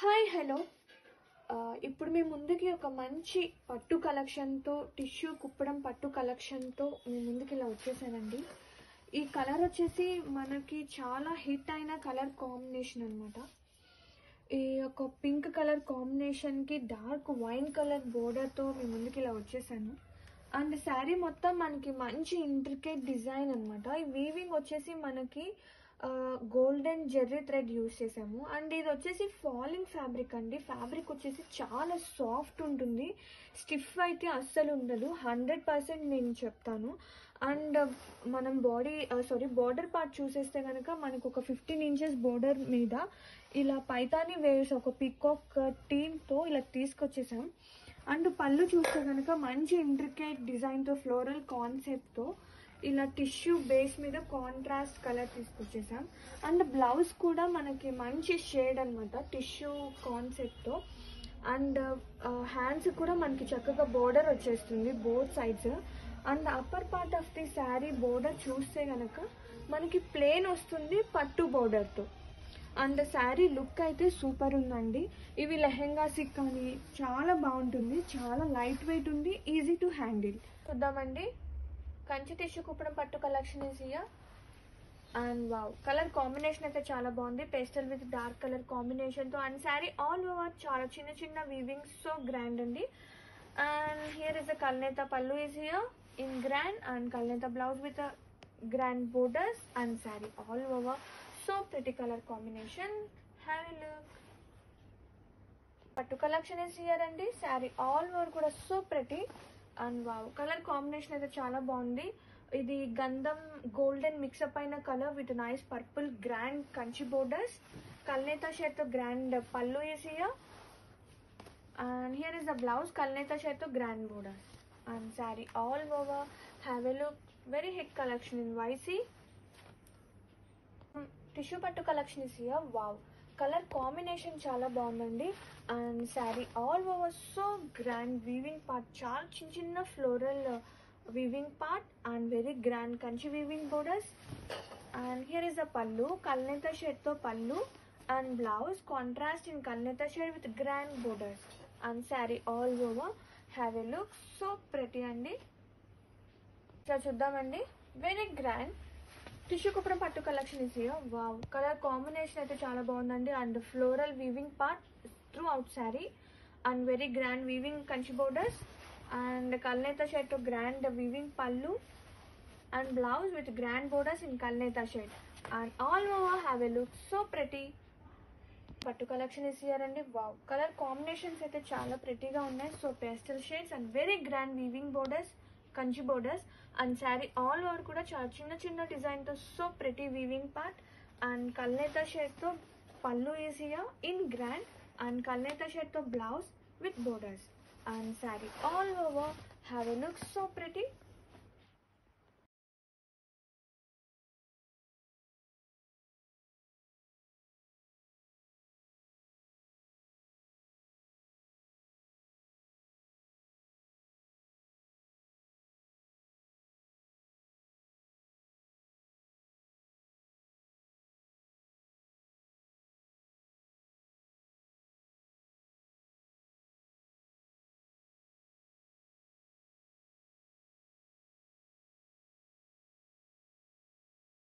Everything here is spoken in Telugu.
హాయ్ హలో ఆ, ఇప్పుడు మీ ముందుకి ఒక మంచి పట్టు కలెక్షన్తో టిష్యూ కుప్పడం పట్టు కలెక్షన్తో మీ ముందుకి ఇలా వచ్చేసానండి ఈ కలర్ వచ్చేసి మనకి చాలా హిట్ అయిన కలర్ కాంబినేషన్ అనమాట ఈ యొక్క పింక్ కలర్ కాంబినేషన్కి డార్క్ వైన్ కలర్ బోర్డర్తో మీ ముందుకి ఇలా వచ్చేసాను అండ్ శారీ మొత్తం మనకి మంచి ఇంట్రికేట్ డిజైన్ అనమాట ఈ వీవింగ్ వచ్చేసి మనకి గోల్డెన్ జెర్రీ థ్రెడ్ యూస్ చేసాము అండ్ ఇది వచ్చేసి ఫాలింగ్ ఫ్యాబ్రిక్ అండి ఫ్యాబ్రిక్ వచ్చేసి చాలా సాఫ్ట్ ఉంటుంది స్టిఫ్ అయితే అస్సలు ఉండదు హండ్రెడ్ పర్సెంట్ నేను చెప్తాను అండ్ మనం బాడీ సారీ బార్డర్ పార్ట్ చూసేస్తే కనుక మనకు ఒక ఫిఫ్టీన్ ఇంచెస్ బోర్డర్ మీద ఇలా పైతాని వేవ్స్ ఒక పికాక్ టీమ్తో ఇలా తీసుకొచ్చేసాం అండ్ పళ్ళు చూస్తే కనుక మంచి ఇంట్రికేట్ డిజైన్తో ఫ్లోరల్ కాన్సెప్ట్తో ఇలా టిష్యూ బేస్ మీద కాంట్రాస్ట్ కలర్ తీసుకొచ్చేసాం అండ్ బ్లౌజ్ కూడా మనకి మంచి షేడ్ అనమాట టిష్యూ కాన్సెప్ట్తో అండ్ హ్యాండ్స్ కూడా మనకి చక్కగా బోర్డర్ వచ్చేస్తుంది both sides and upper part of the sari border చూస్తే కనుక మనకి ప్లేన్ వస్తుంది పట్టు బోర్డర్తో అండ్ శారీ లుక్ అయితే సూపర్ ఉందండి ఇవి లెహెంగాస్కి కానీ చాలా బాగుంటుంది చాలా లైట్ వెయిట్ ఉంది ఈజీ టు హ్యాండిల్ చూద్దామండి Kanchi tissue Kuppadam pattu collection is here and wow colour combination అయితే చాలా బాగుంది పేస్టల్ విత్ డార్క్ కలర్ కాంబినేషన్తో అండ్ శారీ ఆల్ ఓవర్ చాలా చిన్న చిన్న వీవింగ్స్ సో గ్రాండ్ అండి అండ్ హియర్ ఇస్ ద కల్నేత pallu is here in grand and కల్నేత blouse with grand borders and sari all over so pretty colour combination have look pattu collection is here అండి శారీ ఆల్ ఓవర్ కూడా so pretty and wow colour combination అయితే చాలా బాగుంది ఇది గంధం గోల్డెన్ మిక్సప్ అయిన colour with nice purple grand Kanchi borders కల్నేత షేడ్తో grand pallu is here and here is the blouse కల్నేత షేడ్తో grand borders and sari all over have a look very hit collection in వైసీ tissue pattu collection is here wow colour combination చాలా బాగుందండి and sari all over so grand weaving part చాలా చిన్న చిన్న floral weaving part and very grand Kanchi weaving borders and here is the pallu కల్నేత షేడ్తో pallu and blouse contrast in కల్నేత shade with grand borders and sari all over have a look so pretty అండి ఇట్లా చూద్దామండి very grand tissue Kuppadam pattu collection is wow colour combination అయితే చాలా బాగుందండి and floral weaving part throughout sari and very grand weaving Kanchi borders and కల్నేత shade grand weaving pallu and blouse with grand borders in కల్నేత shade and all over have a look so pretty pattu collection is here అండి వావ్ కలర్ కాంబినేషన్స్ అయితే చాలా ప్రెటీగా ఉన్నాయి so pastel shades and very grand weaving borders Kanchi borders and sari all over కూడా చాలా చిన్న చిన్న డిజైన్తో so pretty weaving part and కల్నేత షేడ్తో పళ్ళు ఈజీయా ఇన్ గ్రాండ్ అండ్ కల్నేత షేడ్తో blouse with borders and sari all over have a look so pretty